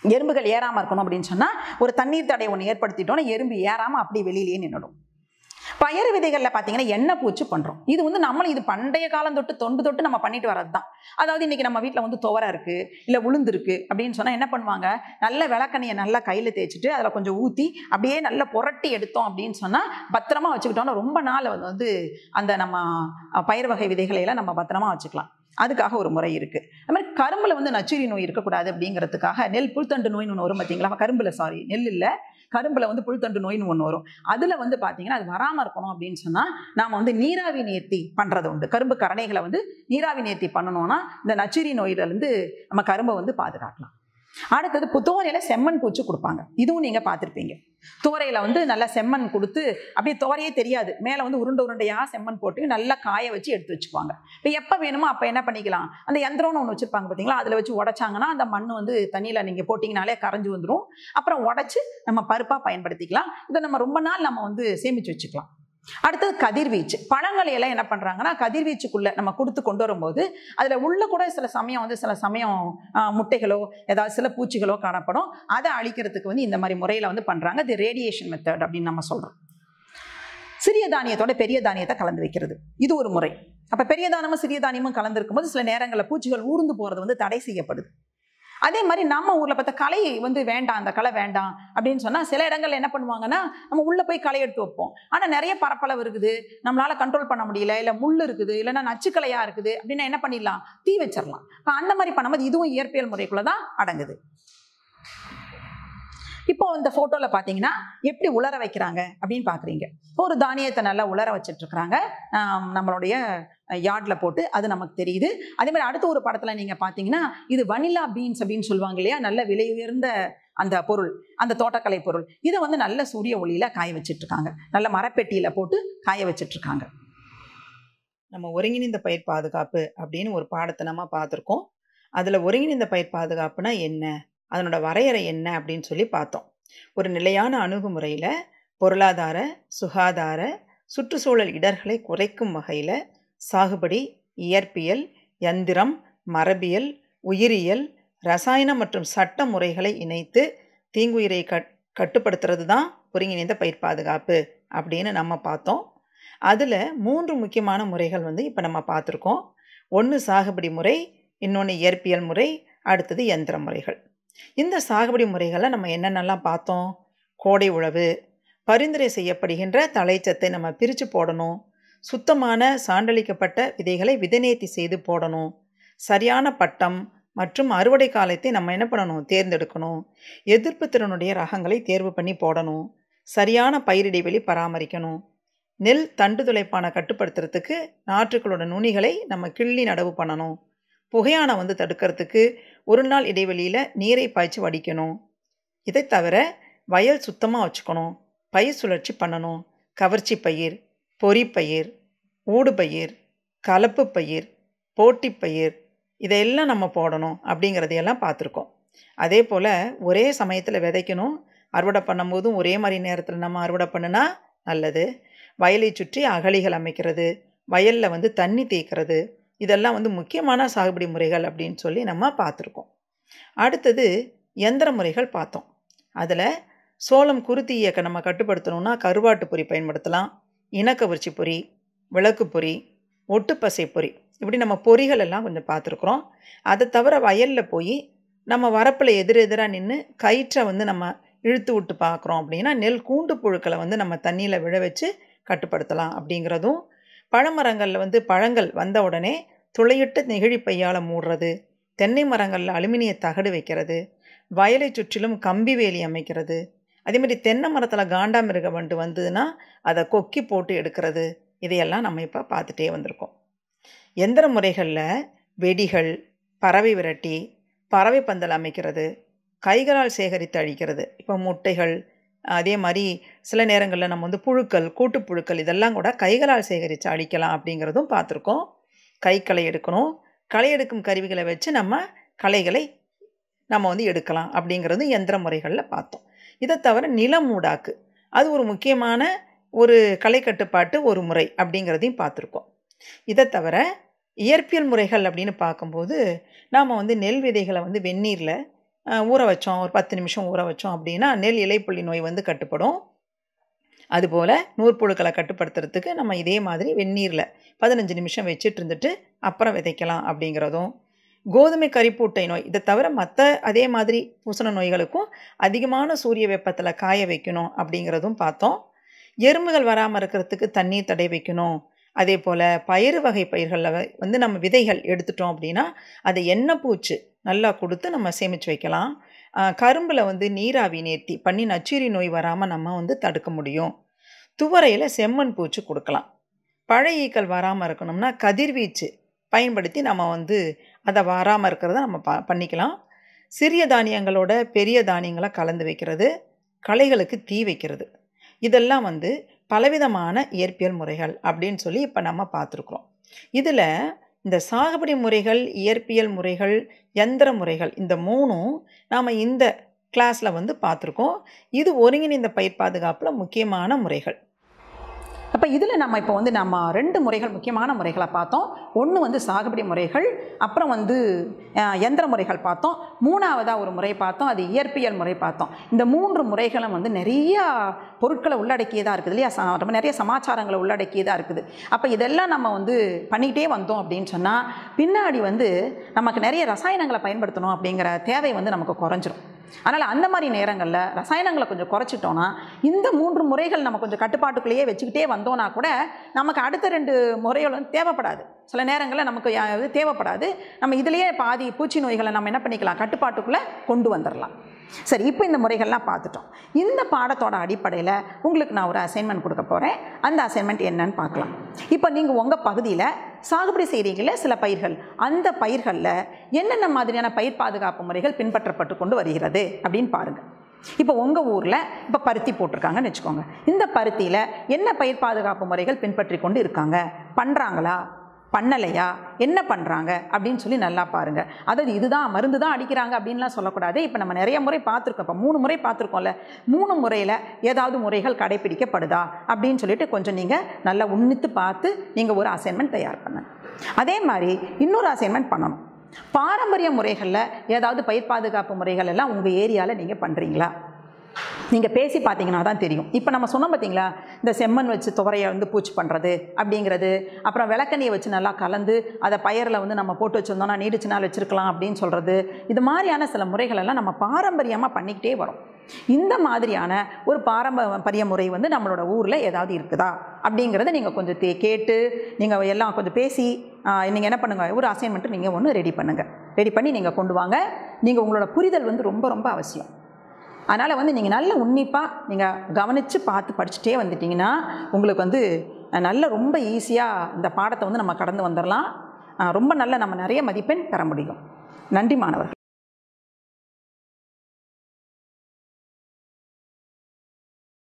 எறும்புகள் ஏறாமல் இருக்கணும் அப்படின்னு சொன்னால் ஒரு தண்ணீர் தடை ஒன்று ஏற்படுத்திட்டோன்னா எறும்பு ஏறாமல் அப்படி வெளியிலேயே நின்றுடும் பயறு விதைகளில் பார்த்தீங்கன்னா எண்ணெய் பூச்சி பண்ணுறோம் இது வந்து நம்மளும் இது பண்டைய காலம் தொட்டு தொண்டு தொட்டு நம்ம பண்ணிட்டு வர்றது தான் அதாவது இன்னைக்கு நம்ம வீட்டில் வந்து துவரை இருக்குது இல்லை உளுந்து இருக்கு அப்படின்னு சொன்னால் என்ன பண்ணுவாங்க நல்ல விளக்கண்ணியை நல்லா கையில் தேய்ச்சிட்டு அதில் கொஞ்சம் ஊற்றி அப்படியே நல்லா புரட்டி எடுத்தோம் அப்படின்னு சொன்னால் பத்திரமா வச்சுக்கிட்டோம்னா ரொம்ப நாள் வந்து வந்து அந்த நம்ம அஹ், பயிர் வகை விதைகளை எல்லாம் நம்ம பத்திரமா வச்சுக்கலாம் அதுக்காக ஒரு முறை இருக்குது அது மாதிரி கரும்பில் வந்து நச்சுரி நோய் இருக்கக்கூடாது அப்படிங்கிறதுக்காக நெல் புல்தண்டு நோய்னு ஒன்று வரும் பார்த்தீங்களா கரும்பில் சாரி நெல் இல்லை கரும்பில் வந்து புல்தண்டு நோய்னு ஒன்று வரும் அதில் வந்து பார்த்தீங்கன்னா அது வராமல் இருக்கணும் அப்படின்னு சொன்னால் நாம் வந்து நீராவி நேர்த்தி பண்ணுறது உண்டு கரும்பு கரணைகளை வந்து நீராவி நேர்த்தி பண்ணணும்னா இந்த நச்சுரி நோயிலிருந்து நம்ம கரும்பை வந்து பாதுகாக்கலாம் அடுத்தது புத்தோரையில் செம்மண் பூச்சி கொடுப்பாங்க இதுவும் நீங்கள் பார்த்துருப்பீங்க தோரையில் வந்து நல்லா செம்மண் கொடுத்து அப்படியே தோரையே தெரியாது மேலே வந்து உருண்டை உருண்டையாக செம்மண் போட்டு நல்லா காய வச்சு எடுத்து வச்சுக்குவாங்க இப்போ எப்போ வேணுமோ அப்போ என்ன பண்ணிக்கலாம் அந்த யந்திரம்னு ஒன்று வச்சுருப்பாங்க பார்த்தீங்களா அதில் வச்சு உடைச்சாங்கன்னா அந்த மண் வந்து தண்ணியில் நீங்கள் போட்டிங்கனாலே கரைஞ்சு வந்துடும் அப்புறம் உடைச்சு நம்ம பருப்பாக பயன்படுத்திக்கலாம் இதை நம்ம ரொம்ப நாள் நம்ம வந்து சேமித்து வச்சுக்கலாம் அடுத்தது கதிர்வீச்சு பழங்களை எல்லாம் என்ன பண்ணுறாங்கன்னா கதிர்வீச்சுக்குள்ளே நம்ம கொடுத்து கொண்டு வரும்போது அதில் உள்ள கூட சில சமயம் வந்து சில சமயம் ஆ, முட்டைகளோ ஏதாவது சில பூச்சிகளோ காணப்படும் அதை அழிக்கிறதுக்கு வந்து இந்த மாதிரி முறையில் வந்து பண்ணுறாங்க இது ரேடியேஷன் மெத்தட் அப்படின்னு நம்ம சொல்கிறோம் சிறிய தானியத்தோட பெரிய தானியத்தை கலந்து வைக்கிறது இது ஒரு முறை அப்போ பெரிய தானியமும் சிறிய தானியமும் கலந்துருக்கும் போது சில நேரங்களில் பூச்சிகள் ஊர்ந்து போகிறது வந்து தடை செய்யப்படுது அதே மாதிரி நம்ம ஊரில் பார்த்த களை வந்து வேண்டாம் அந்த களை வேண்டாம் அப்படின்னு சொன்னால் சில இடங்கள்ல என்ன பண்ணுவாங்கன்னா நம்ம உள்ளே போய் களை எடுத்து வைப்போம் ஆனால் நிறைய பரப்பளவு இருக்குது நம்மளால் கண்ட்ரோல் பண்ண முடியல இல்லை முள் இருக்குது இல்லைன்னா நச்சுக்கலையாக இருக்குது அப்படின்னா என்ன பண்ணிடலாம் தீ வச்சிடலாம் இப்போ அந்த மாதிரி பண்ணும்போது இதுவும் இயற்பியல் முறைக்குள்ளே தான் அடங்குது இப்போ இந்த ஃபோட்டோவில் பார்த்தீங்கன்னா எப்படி உலர வைக்கிறாங்க அப்படின்னு பார்க்குறீங்க ஒரு தானியத்தை நல்லா உலர வச்சிட்டு இருக்கிறாங்க ஆம், நம்மளுடைய யார்டில் போட்டு அது நமக்கு தெரியுது அதே மாதிரி அடுத்த ஒரு படத்தில் நீங்கள் பார்த்தீங்கன்னா இது வனிலா பீன்ஸ் அப்படின்னு சொல்லுவாங்க இல்லையா நல்ல விலை உயர்ந்த அந்த பொருள் அந்த தோட்டக்கலை பொருள் இதை வந்து நல்ல சூரிய ஒளியில் காய வச்சிட்டு இருக்காங்க நல்ல மரப்பெட்டியில் போட்டு காய வச்சிட்டு இருக்காங்க நம்ம ஒருங்கிணைந்த பயிர் பாதுகாப்பு அப்படின்னு ஒரு பாடத்தை நம்ம பார்த்துருக்கோம் அதில் ஒருங்கிணைந்த பயிர் பாதுகாப்புனா என்ன அதனோட வரையறை என்ன அப்படின்னு சொல்லி பார்த்தோம் ஒரு நிலையான அணுகுமுறையில் பொருளாதார சுகாதார சுற்றுச்சூழல் இடர்களை குறைக்கும் வகையில் சாகுபடி இயற்பியல் யந்திரம் மரபியல் உயிரியல் ரசாயனம் மற்றும் சட்ட முறைகளை இணைத்து தீங்குயிரை கட் கட்டுப்படுத்துறது தான் ஒருங்கிணைந்த பயிர் பாதுகாப்பு அப்படின்னு நம்ம பார்த்தோம் அதில் மூன்று முக்கியமான முறைகள் வந்து இப்போ நம்ம பார்த்துருக்கோம் ஒன்று சாகுபடி முறை இன்னொன்று இயற்பியல் முறை அடுத்தது யந்திர முறைகள் இந்த சாகுபடி முறைகளை நம்ம என்னென்னலாம் பார்த்தோம் கோடை உழவு பரிந்துரை செய்யப்படுகின்ற தழைச்சத்தை நம்ம பிரித்து போடணும் சுத்தமான சான்றளிக்கப்பட்ட விதைகளை விதைநேர்த்தி செய்து போடணும் சரியான பட்டம் மற்றும் அறுவடை காலத்தை நம்ம என்ன பண்ணணும் தேர்ந்தெடுக்கணும் எதிர்ப்பு திறனுடைய ரகங்களை தேர்வு பண்ணி போடணும் சரியான பயிர் இடைவெளி பராமரிக்கணும் நெல் தண்டு துளைப்பான கட்டுப்படுத்துறதுக்கு நாற்றுக்களோட நுனிகளை நம்ம கிள்ளி நடவு பண்ணணும் புகையானை வந்து தடுக்கிறதுக்கு ஒரு நாள் இடைவெளியில் நீரை பாய்ச்சி வடிக்கணும் இதை தவிர வயல் சுத்தமாக வச்சுக்கணும் பயிர் சுழற்சி பண்ணணும் கவர்ச்சி பயிர் பொறிப்பயிர் ஊடுபயிர் கலப்பு பயிர் போட்டி பயிர் இதையெல்லாம் நம்ம போடணும் அப்படிங்கிறதையெல்லாம் பார்த்துருக்கோம் அதே போல் ஒரே சமயத்தில் விதைக்கணும் அறுவடை பண்ணும்போதும் ஒரே மாதிரி நேரத்தில் நம்ம அறுவடை பண்ணுனா நல்லது வயலை சுற்றி அகழிகள் அமைக்கிறது வயலில் வந்து தண்ணி தேய்க்கிறது இதெல்லாம் வந்து முக்கியமான சாகுபடி முறைகள் அப்படின்னு சொல்லி நம்ம பார்த்துருக்கோம் அடுத்தது எந்திர முறைகள் பார்த்தோம் அதில் சோளம் குருத்தி இயக்க நம்ம கட்டுப்படுத்தணும்னா கருவாட்டு பொறி பயன்படுத்தலாம் இனக்கவர்ச்சி பொறி விளக்கு பொறி ஒட்டுப்பசை பொறி இப்படி நம்ம பொறிகள் எல்லாம் கொஞ்சம் பார்த்துருக்குறோம் அதை தவிர வயலில் போய் நம்ம வரப்பில் எதிரெதிராக நின்று கயிற்றை வந்து நம்ம இழுத்து விட்டு பார்க்குறோம் அப்படின்னா நெல் கூண்டு புழுக்களை வந்து நம்ம தண்ணியில் விழ வச்சு கட்டுப்படுத்தலாம் அப்படிங்கிறதும் பழமரங்களில் வந்து பழங்கள் வந்த உடனே துளையிட்ட நெகிழி பையால் மூடுறது தென்னை மரங்களில் அலுமினிய தகடு வைக்கிறது வயலை சுற்றிலும் கம்பி வேலி அமைக்கிறது அதே மாதிரி தென்னை மரத்தில் காண்டாமிருக வண்டு வந்ததுன்னா அதை கொக்கி போட்டு எடுக்கிறது இதையெல்லாம் நம்ம இப்போ பார்த்துட்டே வந்திருக்கோம் எந்திர முறைகளில் வெடிகள் பறவை விரட்டி பறவை பந்தல் அமைக்கிறது கைகளால் சேகரித்து அழிக்கிறது இப்போ முட்டைகள் அதே மாதிரி சில நேரங்களில் நம்ம வந்து புழுக்கள் கூட்டுப்புழுக்கள் இதெல்லாம் கூட கைகளால் சேகரித்து அழிக்கலாம் அப்படிங்கிறதும் பார்த்துருக்கோம் கை களை எடுக்கணும் களை எடுக்கும் கருவிகளை வச்சு நம்ம களைகளை நம்ம வந்து எடுக்கலாம் அப்படிங்கிறது எந்திர முறைகளில் பார்த்தோம் இதை தவிர நிலமூடாக்கு அது ஒரு முக்கியமான ஒரு கலை கட்டுப்பாட்டு ஒரு முறை அப்படிங்கிறதையும் பார்த்துருக்கோம் இதை தவிர இயற்பியல் முறைகள் அப்படின்னு பார்க்கும்போது நாம் வந்து நெல் விதைகளை வந்து வெந்நீரில் அஹ், ஊற வச்சோம் ஒரு பத்து நிமிஷம் ஊற வச்சோம் அப்படின்னா நெல் இலைப்புள்ளி நோய் வந்து கட்டுப்படும் அதுபோல் நூற்புழுக்களை கட்டுப்படுத்துறதுக்கு நம்ம இதே மாதிரி வெந்நீரில் பதினஞ்சு நிமிஷம் வச்சுட்டு இருந்துட்டு அப்புறம் விதைக்கலாம் அப்படிங்கிறதும் கோதுமை கரிப்பூட்டை நோய் இதை தவிர மற்ற அதே மாதிரி பூசண நோய்களுக்கும் அதிகமான சூரிய வெப்பத்தில் காய வைக்கணும் அப்படிங்கிறதும் பார்த்தோம் எறும்புகள் வராமல் இருக்கிறதுக்கு தண்ணீர் தடை வைக்கணும் அதே போல் பயிறு வகை பயிர்களில் வந்து நம்ம விதைகள் எடுத்துட்டோம் அப்படின்னா அதை எண்ணெய் பூச்சு நல்லா கொடுத்து நம்ம சேமித்து வைக்கலாம் கரும்பில் வந்து நீராவி நேர்த்தி பண்ணி நச்சுரி நோய் வராமல் நம்ம வந்து தடுக்க முடியும் துவரையில் செம்மண் பூச்சு கொடுக்கலாம் பழைய ஈக்கள் வராமல் இருக்கணும்னா கதிர்வீச்சு பயன்படுத்தி நம்ம வந்து அதை வராமல் இருக்கிறத நம்ம ப பண்ணிக்கலாம் சிறிய தானியங்களோட பெரிய தானியங்களை கலந்து வைக்கிறது களைகளுக்கு தீ வைக்கிறது இதெல்லாம் வந்து பலவிதமான இயற்பியல் முறைகள் அப்படின்னு சொல்லி இப்போ நம்ம பார்த்துருக்குறோம் இதில் இந்த சாகுபடி முறைகள் இயற்பியல் முறைகள் யந்திர முறைகள் இந்த மூணும் நாம் இந்த கிளாஸில் வந்து பார்த்துருக்கோம் இது ஒருங்கிணைந்த பயிர் பாதுகாப்பில் முக்கியமான முறைகள் அப்போ இதில் நம்ம இப்போ வந்து நம்ம ரெண்டு முறைகள் முக்கியமான முறைகளை பார்த்தோம் ஒன்று வந்து சாகுபடி முறைகள் அப்புறம் வந்து அஹ், யந்திர முறைகள் பார்த்தோம் மூணாவதாக ஒரு முறை பார்த்தோம் அது இயற்பியல் முறை பார்த்தோம் இந்த மூன்று முறைகளும் வந்து நிறைய பொருட்களை உள்ளடக்கியதாக இருக்குது இல்லையா சா- ரொம்ப நிறைய சமாச்சாரங்களை உள்ளடக்கியதாக இருக்குது அப்போ இதெல்லாம் நம்ம வந்து பண்ணிக்கிட்டே வந்தோம் அப்படின்னு சொன்னால் பின்னாடி வந்து நமக்கு நிறைய ரசாயனங்களை பயன்படுத்தணும் அப்படிங்கிற தேவை வந்து நமக்கு குறைஞ்சிரும் அதனால் அந்த மாதிரி நேரங்களில் ரசாயனங்களை கொஞ்சம் குறைச்சிட்டோன்னா இந்த மூன்று முறைகள் நம்ம கொஞ்சம் கட்டுப்பாட்டுக்குள்ளேயே வச்சுக்கிட்டே வந்தோன்னா கூட நமக்கு அடுத்த ரெண்டு முறைகள் வந்து தேவைப்படாது சில நேரங்களில் நமக்கு யா- இது தேவைப்படாது நம்ம இதிலேயே பாதி பூச்சி நோய்களை நம்ம என்ன பண்ணிக்கலாம் கட்டுப்பாட்டுக்குள்ளே கொண்டு வந்துடலாம் சரி இப்போ இந்த முறைகள்லாம் பார்த்துட்டோம் இந்த பாடத்தோட அடிப்படையில் உங்களுக்கு நான் ஒரு அசைன்மெண்ட் கொடுக்க போகிறேன் அந்த அசைன்மெண்ட் என்னன்னு பார்க்கலாம் இப்போ நீங்கள் உங்கள் பகுதியில் சாகுபடி செய்கிறீங்கள சில பயிர்கள் அந்த பயிர்களில் என்னென்ன மாதிரியான பயிர் பாதுகாப்பு முறைகள் பின்பற்றப்பட்டு கொண்டு வருகிறது அப்படின்னு பாருங்கள் இப்போ உங்கள் ஊரில் இப்போ பருத்தி போட்டிருக்காங்கன்னு வச்சுக்கோங்க இந்த பருத்தியில் என்ன பயிர் பாதுகாப்பு முறைகள் பின்பற்றி கொண்டு இருக்காங்க பண்ணுறாங்களா பண்ணலையா என்ன பண்ணுறாங்க அப்படின்னு சொல்லி நல்லா பாருங்கள் அதாவது இதுதான் மருந்து தான் அடிக்கிறாங்க அப்படின்லாம் சொல்லக்கூடாது இப்போ நம்ம நிறைய முறை பார்த்துருக்கோம் இப்போ மூணு முறை பார்த்துருக்கோம்ல மூணு முறையில் ஏதாவது முறைகள் கடைபிடிக்கப்படுதா அப்படின்னு சொல்லிட்டு கொஞ்சம் நீங்கள் நல்லா உன்னித்து பார்த்து நீங்கள் ஒரு அசைன்மெண்ட் தயார் பண்ணுங்க அதே மாதிரி இன்னொரு அசைன்மெண்ட் பண்ணணும் பாரம்பரிய முறைகளில் ஏதாவது பயிர் பாதுகாப்பு முறைகள் எல்லாம் உங்கள் ஏரியாவில் நீங்கள் பண்ணுறீங்களா நீங்கள் பேசி பார்த்தீங்கன்னா தான் தெரியும் இப்போ நம்ம சொன்னோம் பார்த்தீங்களா இந்த செம்மண் வச்சு துவரையை வந்து பூச்சி பண்ணுறது அப்படிங்கிறது அப்புறம் விளக்கண்ணியை வச்சு நல்லா கலந்து அதை பயிரில் வந்து நம்ம போட்டு வச்சுருந்தோம்னா நீடிச்சு நாள் வச்சுருக்கலாம் அப்படின்னு சொல்கிறது இது மாதிரியான சில முறைகள் எல்லாம் நம்ம பாரம்பரியமாக பண்ணிக்கிட்டே வரோம் இந்த மாதிரியான ஒரு பாரம்பரிய முறை வந்து நம்மளோட ஊரில் ஏதாவது இருக்குதா அப்படிங்கிறத நீங்கள் கொஞ்சம் தே கேட்டு நீங்கள் எல்லாம் கொஞ்சம் பேசி நீங்கள் என்ன பண்ணுங்கள் ஒரு அசைன்மெண்ட்டு நீங்கள் ஒன்று ரெடி பண்ணுங்கள் ரெடி பண்ணி நீங்கள் கொண்டு வாங்க நீங்கள் உங்களோட புரிதல் வந்து ரொம்ப ரொம்ப அவசியம் அதனால் வந்து நீங்கள் நல்ல உன்னிப்பாக நீங்கள் கவனித்து பார்த்து படிச்சுட்டே வந்துட்டிங்கன்னா உங்களுக்கு வந்து அஹ், நல்ல ரொம்ப ஈஸியாக இந்த பாடத்தை வந்து நம்ம கடந்து வந்துடலாம் அஹ், ரொம்ப நல்ல நம்ம நிறைய மதிப்பெண் பெற முடியும் நன்றி மாணவர்கள்